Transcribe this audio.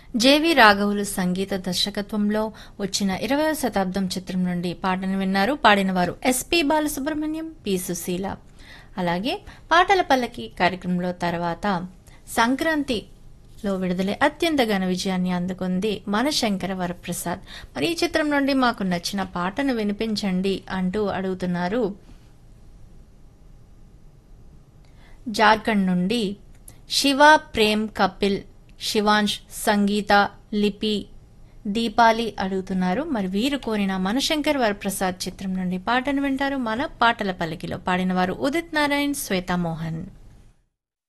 JV రాఘవులు సంగీత దర్శకత్వంలో వచ్చిన ఇరవై శతాబ్దం చిత్రం నుండి పాటను విన్నారు పాడినవారు ఎస్పి బాలసుబ్రహ్మణ్యం పి సుశీల అలాగే పాటల పల్లకి కార్యక్రమంలో తర్వాత సంక్రాంతిలో విడుదలై అత్యంత ఘన విజయాన్ని అందుకుంది మనశంకర వరప్రసాద్ మరి ఈ చిత్రం నుండి మాకు నచ్చిన పాటను వినిపించండి అంటూ అడుగుతున్నారు జార్ఖండ్ నుండి శివ ప్రేమ్ కపిల్ శివాంష్ సంగీత లిపి దీపాలి అడుగుతున్నారు మరి వీరు కోరిన మనశంకర్ వరప్రసాద్ చిత్రం నుండి పాటను వింటారు మన పాటల పలికిలో పాడినవారు ఉదిత్ నారాయణ్ శ్వేతా మోహన్